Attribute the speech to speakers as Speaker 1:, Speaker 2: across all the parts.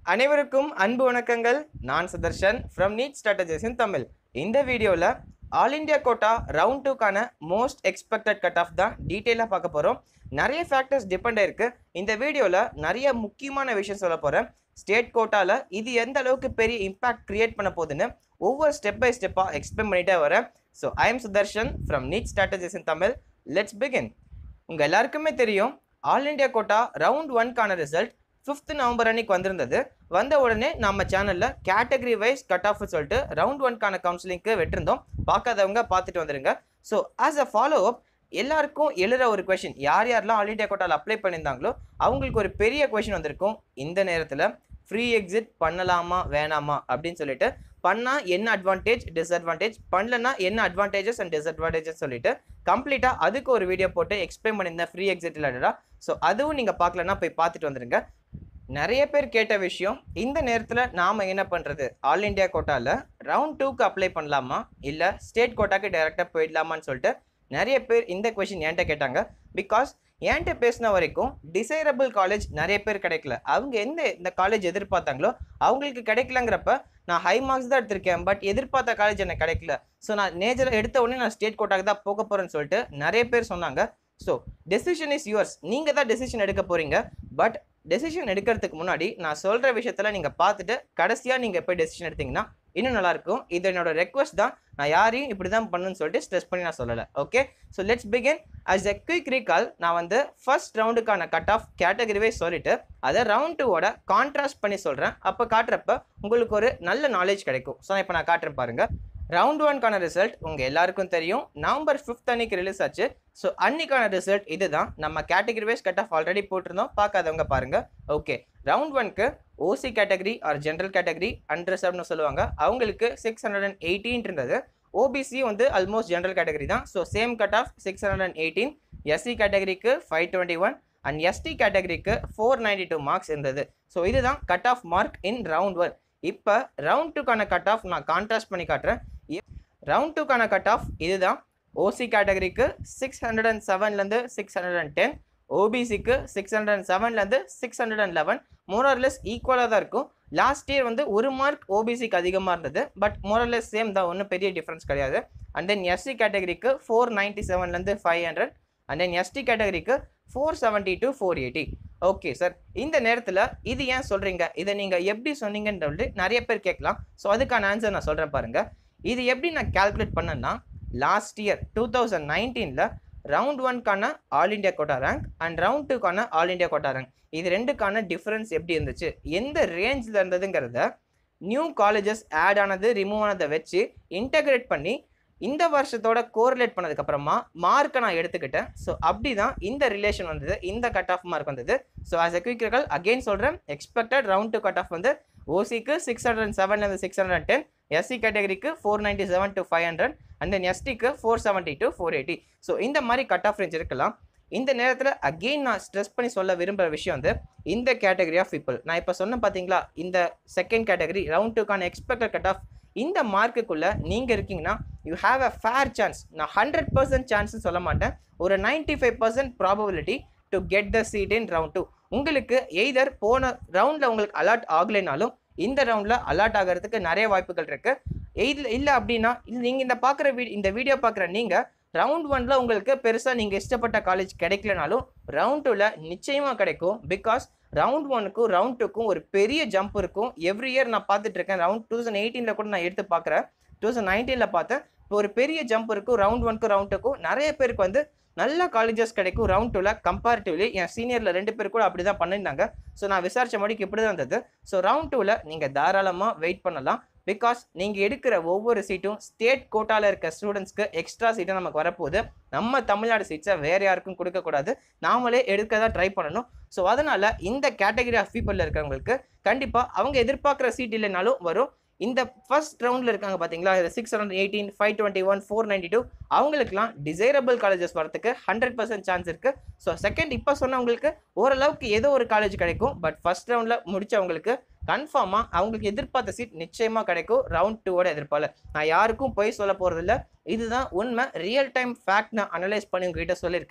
Speaker 1: அனைவருக்கும் அன்பு வணக்கங்கள் நான் Sudarshan from NEET strategies in Tamil இந்த வீடியோவில் ஆல் இந்தியா கோட்டா ரவுண்ட் டூக்கான மோஸ்ட் எக்ஸ்பெக்டட் கட் ஆஃப் தான் டீட்டெயிலாக பார்க்க போகிறோம் நிறைய ஃபேக்டர்ஸ் டிபெண்ட் ஆயிருக்கு இந்த வீடியோவில் நிறைய முக்கியமான விஷயம் சொல்ல போகிறேன் ஸ்டேட் கோட்டாவில் இது எந்த அளவுக்கு பெரிய இம்பாக்ட் கிரியேட் பண்ண போகுதுன்னு ஒவ்வொரு ஸ்டெப் பை ஸ்டெப்பாக எக்ஸ்பிளைன் பண்ணிட்டே வரேன் so I am Sudarshan from NEET strategies in Tamil let's begin உங்கள் எல்லாருக்குமே தெரியும் ஆல் இந்தியா கோட்டா ரவுண்ட் ஒன்க்கான ரிசல்ட் ஃபிஃப்த் நவம்பர் அன்னைக்கு வந்திருந்தது வந்த உடனே நம்ம சேனலில் கேட்டகரி வைஸ் கட் ஆஃப் சொல்லிட்டு ரவுண்ட் ஒன்க்கான கவுன்சிலிங்க்கு விட்டிருந்தோம் பார்க்காதவங்க பார்த்துட்டு வந்துருங்க so as a follow up எல்லாருக்கும் எழுற ஒரு கொஷின் யார் யாரெல்லாம் ஆல் இண்டியா கோட்டாவில் அப்ளை பண்ணியிருந்தாங்களோ அவங்களுக்கு ஒரு பெரிய கொஷின் வந்திருக்கும் இந்த நேரத்தில் ஃப்ரீ எக்ஸிட் பண்ணலாமா வேணாமா அப்படின்னு சொல்லிட்டு பண்ணால் என்ன அட்வான்டேஜ் டிஸ்அட்வான்டேஜ் பண்ணலன்னா என்ன அட்வான்டேஜஸ் அண்ட் டிஸ்அட்வான்டேஜஸ் சொல்லிட்டு கம்ப்ளீட்டாக அதுக்கு ஒரு வீடியோ போட்டு எக்ஸ்பிளைன் பண்ணியிருந்தேன் ஃப்ரீ எக்ஸிட் ரிலேட்டடாக ஸோ அதுவும் நீங்கள் பார்க்கலன்னா போய் பார்த்துட்டு வந்துருங்க நிறைய பேர் கேட்ட விஷயம் இந்த நேரத்தில் நாம் என்ன பண்ணுறது ஆல் இண்டியா கோட்டாவில் ரவுண்ட் டூக்கு அப்ளை பண்ணலாமா இல்லை ஸ்டேட் கோட்டாக்கு டைரெக்டாக போயிடலாமான்னு சொல்லிட்டு நிறைய பேர் இந்த கொஷின் என்கிட்ட கேட்டாங்க பிகாஸ் என்கிட்ட பேசின வரைக்கும் டிசைரபிள் காலேஜ் நிறைய பேர் கிடைக்கல அவங்க எந்த இந்த காலேஜ் எதிர்பார்த்தாங்களோ அவங்களுக்கு கிடைக்கலங்கிறப்ப நான் ஹை மார்க்ஸ் தான் எடுத்திருக்கேன் பட் எதிர்பார்த்த காலேஜ் எனக்கு கிடைக்கல ஸோ நான் நேஜர் எடுத்த உடனே நான் ஸ்டேட் கோட்டாக்கு தான் போக போகிறேன்னு சொல்லிட்டு நிறைய பேர் சொன்னாங்க ஸோ டெசிஷன் இஸ் யுவர்ஸ் நீங்கள் தான் டெசிஷன் எடுக்க போகிறீங்க பட் டெசிஷன் எடுக்கிறதுக்கு முன்னாடி நான் சொல்கிற விஷயத்தில் நீங்கள் பார்த்துட்டு கடைசியாக நீங்கள் போய் டெசிஷன் எடுத்தீங்கன்னா இன்னும் நல்லாயிருக்கும் இது என்னோட ரெக்வஸ்ட் தான் நான் யாரையும் இப்படி தான் பண்ணுன்னு சொல்லிட்டு ஸ்ட்ரெஸ் பண்ணி நான் சொல்லலை okay so let's begin as a quick recall நான் வந்து ஃபர்ஸ்ட் ரவுண்டுக்கான கட் ஆஃப் கேட்டகரிவே சொல்லிட்டு அதை ரவுண்ட் டூவோட கான்ட்ராஸ்ட் பண்ணி சொல்கிறேன் அப்போ காட்டுறப்ப உங்களுக்கு ஒரு நல்ல நாலேஜ் கிடைக்கும் ஸோ இப்போ நான் காட்டுறேன் பாருங்கள் ரவுண்ட் ஒன்க்கான ரிசல்ட் உங்கள் எல்லாருக்கும் தெரியும் நவம்பர் ஃபிஃப்த் அன்னைக்கு ரிலீஸ் ஆச்சு ஸோ அன்னைக்கான ரிசல்ட் இதுதான் நம்ம category wise cut off already போட்டிருந்தோம் பார்க்காதவங்க பாருங்க ஓகே ரவுண்ட் ஒன்க்கு OC category or general category அன்ரிசர்வ்னு சொல்லுவாங்க அவங்களுக்கு சிக்ஸ் ஹண்ட்ரட் அண்ட் எயிட்டீன் இருந்தது ஓபிசி வந்து ஆல்மோஸ்ட் ஜென்ரல் கேட்டகரி தான் so same cut off six hundred and eighteen SC கேட்டகரிக்கு five twenty one and ST கேட்டகரிக்கு ஃபோர் நைன்டி டூ மார்க்ஸ் இருந்தது so இதுதான் cut off mark in round one இப்போ round டூக்கான cut off நான் contrast பண்ணி காட்டுறேன் ரவுண்ட் டூக்கான கட் ஆஃப் இதுதான் ஓசி கேட்டகரிக்கு சிக்ஸ் ஹண்ட்ரட் அண்ட் செவன்லேருந்து சிக்ஸ் ஹண்ட்ரட் அண்ட் டென் ஓபிசிக்கு சிக்ஸ் ஹண்ட்ரட் அண்ட் செவன்லேருந்து six hundred and eleven more or less ஈக்குவலாக தான் இருக்கும் லாஸ்ட் இயர் வந்து ஒரு மார்க் ஓபிசிக்கு அதிகமாக இருந்தது பட் மோரர்லெஸ் சேம் தான் ஒன்றும் பெரிய டிஃப்ரென்ஸ் கிடையாது அண்ட் தென் எஸ்சி கேட்டகரிக்கு ஃபோர் நைன்ட்டி செவன்லேருந்து five hundred and then ST கேட்டகரிக்கு four seventy to four eighty okay sir இந்த நேரத்தில் இது ஏன் சொல்கிறீங்க இதை நீங்கள் எப்படி சொன்னீங்கன்னு சொல்லிட்டு நிறைய பேர் கேட்கலாம் ஸோ அதுக்கான ஆன்சர் நான் சொல்கிறேன் பாருங்கள் இது எப்படி நான் கால்குலேட் பண்ணேன்னா லாஸ்ட் இயர் டூ தௌசண்ட் நைன்டீனில் ரவுண்ட் ஒன்க்கான all India quota rank and round டூக்கான ஆல் இண்டியா கோட்டா ரேங்க் இது ரெண்டுக்கான டிஃப்ரென்ஸ் எப்படி இருந்துச்சு எந்த ரேஞ்சில் இருந்ததுங்கிறத நியூ காலேஜஸ் ஆட் ஆனது ரிமூவ் ஆனதை வச்சு இன்டகிரேட் பண்ணி இந்த வருஷத்தோட கோரிலேட் பண்ணதுக்கப்புறமா மார்க்கை நான் எடுத்துக்கிட்டேன் ஸோ அப்படி தான் இந்த ரிலேஷன் வந்தது இந்த கட் ஆஃப் மார்க் வந்தது ஸோ ஆஸ் எ குயிக்கர்கள் அகெயின் சொல்கிறேன் expected round two cut off வந்து ஓசிக்கு சிக்ஸ் ஹண்ட்ரட் அண்ட் செவன்லேருந்து six hundred and ten SC கேட்டகரிக்கு four ninety seven to five hundred and then எஸ்டிக்கு four seventy to four eighty so இந்த மாதிரி cut off range இருக்கலாம் இந்த நேரத்தில் அகெயின் நான் ஸ்ட்ரெஸ் பண்ணி சொல்ல விரும்புகிற விஷயம் வந்து இந்த கேட்டகரி ஆஃப் பீப்புள் நான் இப்போ சொன்ன பார்த்தீங்களா இந்த செகண்ட் கேட்டகரி ரவுண்ட் டூக்கான எக்ஸ்பெக்டட் கட் ஆஃப் இந்த மார்க்குக்குள்ளே நீங்கள் இருக்கீங்கன்னா you have a fair chance நான் ஹண்ட்ரட் பர்சன்ட் சான்ஸ்னு சொல்ல மாட்டேன் ஒரு ninety five percent probability to get the seat in round two உங்களுக்கு எய்தர் போன ரவுண்டில் உங்களுக்கு அலாட் ஆகலைனாலும் இந்த ரவுண்டில் அலாட் ஆகிறதுக்கு நிறைய வாய்ப்புகள் இருக்குது எய்தில் இல்லை அப்படின்னா நீங்கள் இந்த பார்க்குற வீ இந்த வீடியோ பார்க்குற நீங்கள் ரவுண்ட் ஒனில் உங்களுக்கு பெருசாக நீங்கள் இஷ்டப்பட்ட காலேஜ் கிடைக்கலனாலும் ரவுண்ட் டூவில் நிச்சயமாக கிடைக்கும் பிகாஸ் ரவுண்ட் ஒனுக்கும் ரவுண்ட் டூக்கும் ஒரு பெரிய ஜம்ப் இருக்கும் எவ்ரி இயர் நான் பார்த்துட்டு இருக்கேன் ரவுண்ட் டூ தௌசண்ட் எயிட்டீனில் கூட நான் எடுத்து பார்க்குறேன் டூ தௌசண்ட் நைன்டீனில் பார்த்தேன் இப்போ ஒரு பெரிய ஜம்ப் இருக்கும் ரவுண்ட் ஒனுக்கும் ரவுண்ட் டூக்கும் நிறைய பேருக்கு வந்து நல்ல காலேஜஸ் கிடைக்கும் ரவுண்ட் டூவில் கம்பேரிட்டிவ்லி என் சீனியரில் ரெண்டு பேர் கூட அப்படி தான் பண்ணியிருந்தாங்க ஸோ நான் விசாரித்த மணிக்கு இப்படி தான் இருந்தது ஸோ ரவுண்ட் டூவில் நீங்கள் தாராளமாக வெயிட் பண்ணலாம் பிகாஸ் நீங்கள் எடுக்கிற ஒவ்வொரு சீட்டும் ஸ்டேட் கோட்டாவில் இருக்க ஸ்டூடெண்ட்ஸ்க்கு எக்ஸ்ட்ரா சீட்டும் நமக்கு வரப்போகுது நம்ம தமிழ்நாடு சீட்ஸை வேறு யாருக்கும் கொடுக்கக்கூடாது நாமளே எடுக்க தான் ட்ரை பண்ணணும் ஸோ அதனால் இந்த கேட்டகரி ஆஃப் பீப்புளில் இருக்கிறவங்களுக்கு கண்டிப்பாக அவங்க எதிர்பார்க்குற சீட் இல்லைனாலும் வரும் இந்த ஃபர்ஸ்ட் ரவுண்டில் இருக்காங்க பார்த்தீங்களா six hundred eighteen five twenty one four ninety two அவங்களுக்குலாம் டிசைரபிள் காலேஜஸ் வரதுக்கு ஹண்ட்ரட் பர்சன்ட் சான்ஸ் இருக்குது ஸோ செகண்ட் இப்போ சொன்னவங்களுக்கு ஓரளவுக்கு ஏதோ ஒரு காலேஜ் கிடைக்கும் பட் ஃபர்ஸ்ட் ரவுண்டில் முடிச்சவங்களுக்கு கன்ஃபார்மாக அவங்களுக்கு எதிர்பார்த்த சீட் நிச்சயமாக கிடைக்கும் ரவுண்ட் டூவோட எதிர்ப்பால் நான் யாருக்கும் போய் சொல்ல போகிறதில்ல இதுதான் உண்மை ரியல் டைம் ஃபேக்ட் நான் அனலைஸ் பண்ணி உங்ககிட்ட சொல்லியிருக்கேன்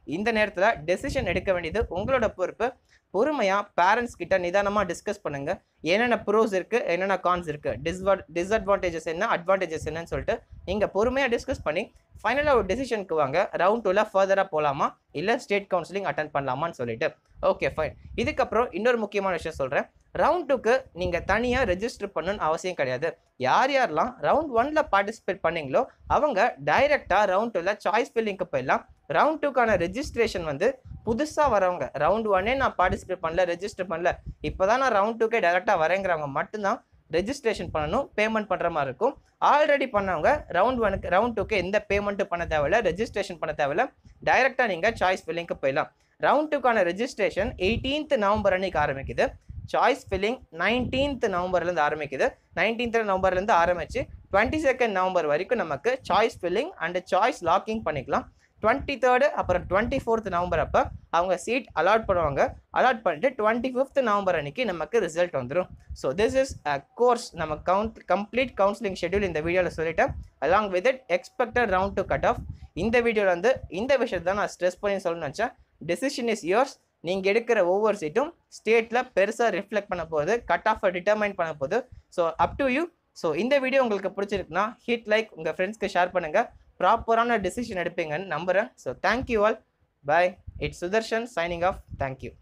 Speaker 1: இந்த நேரத்தில் டெசிஷன் எடுக்க வேண்டியது உங்களோட பொறுப்பு பொறுமையாக பேரண்ட்ஸ் கிட்ட நிதானமாக டிஸ்கஸ் பண்ணுங்க என்னென்ன ப்ரோஸ் இருக்குது என்னென்ன கான்ஸ் இருக்குது டிஸ்வா டிஸ்அட்வான்டேஜஸ் என்ன அட்வான்டேஜஸ் என்னன்னு சொல்லிட்டு நீங்கள் பொறுமையாக டிஸ்கஸ் பண்ணி ஃபைனலாக ஒரு டெசிஷனுக்கு வாங்க ரவுண்ட் டூவில் ஃபர்தராக போகலாமா இல்லை ஸ்டேட் கவுன்சிலிங் அட்டன் பண்ணலாமான்னு சொல்லிட்டு ஓகே ஃபைன் இதுக்கப்புறம் இன்னொரு முக்கியமான விஷயம் சொல்கிறேன் ரவுண்ட் டூக்கு நீங்கள் தனியாக ரெஜிஸ்டர் பண்ணணும்னு அவசியம் கிடையாது யார் யாரெல்லாம் ரவுண்ட் ஒன்ல பார்ட்டிசிபேட் பண்ணீங்களோ அவங்க டைரெக்டாக ரவுண்ட் டூவில் சாய்ஸ் ஃபில்லிங்க்கு போயிடலாம் ரவுண்ட் டூக்கான ரெஜிஸ்ட்ரேஷன் வந்து புதுசாக வரவங்க ரவுண்ட் ஒன்னே நான் பார்ட்டிசிபேட் பண்ணல ரெஜிஸ்டர் பண்ணல இப்போ தான் நான் ரவுண்ட் டூக்கே டைரெக்டாக வரேங்கிறவங்க மட்டும்தான் ரெஜிஸ்ட்ரேஷன் பண்ணணும் பேமெண்ட் பண்ணுற மாதிரி இருக்கும் ஆல்ரெடி பண்ணவங்க ரவுண்ட் ஒனுக்கு ரவுண்ட் டூக்கு எந்த பேமெண்ட்டும் பண்ண தேவையில்ல ரெஜிஸ்ட்ரேஷன் பண்ண தேவையில்ல டைரெக்டாக நீங்கள் சாய்ஸ் ஃபில்லிங்க்கு போயிடலாம் ரவுண்ட் டூக்கான ரெஜிஸ்ட்ரேஷன் எயிட்டீன்த் நவம்பர் அன்னைக்கு ஆரம்பிக்குது சாய்ஸ் ஃபில்லிங் நைன்டீன்த் நவம்பர்லேருந்து ஆரம்பிக்குது நைன்டீன்த் நவம்பர்லேருந்து ஆரம்பிச்சு டுவெண்ட்டி செகண்ட் நவம்பர் வரைக்கும் நமக்கு choice filling and choice locking பண்ணிக்கலாம் டுவெண்ட்டி தேர்டு அப்புறம் டுவெண்ட்டி ஃபோர்த் நவம்பர் அப்போ அவங்க சீட் அலாட் பண்ணுவாங்க அலாட் பண்ணிட்டு டுவெண்ட்டி ஃபிஃப்த் நவம்பர் அன்னைக்கு நமக்கு ரிசல்ட் வந்துடும் so this is a course நம்ம கவுண்ட் கம்ப்ளீட் கவுன்சிலிங் ஷெட்யூல் இந்த வீடியோவில் சொல்லிட்டேன் along with it expected round two cut off இந்த வீடியோவில் வந்து இந்த விஷயத்தை தான் நான் ஸ்ட்ரெஸ் பண்ணி சொல்லணும்னு நினச்சேன் டெசிஷன் இஸ் யோர்ஸ் நீங்கள் எடுக்கிற ஒவ்வொரு சீட்டும் ஸ்டேட்டில் பெருசாக ரிஃப்ளெக்ட் பண்ண போகுது கட் ஆஃபை டிட்டர்மைன் பண்ண போகுது so up to you so இந்த வீடியோ உங்களுக்கு பிடிச்சிருக்குன்னா ஹிட் லைக் உங்கள் ஃப்ரெண்ட்ஸ்க்கு ஷேர் பண்ணுங்கள் ப்ராப்பரான டெசிஷன் எடுப்பீங்கன்னு நம்புகிறேன் so thank you all bye it's Sudarshan signing off thank you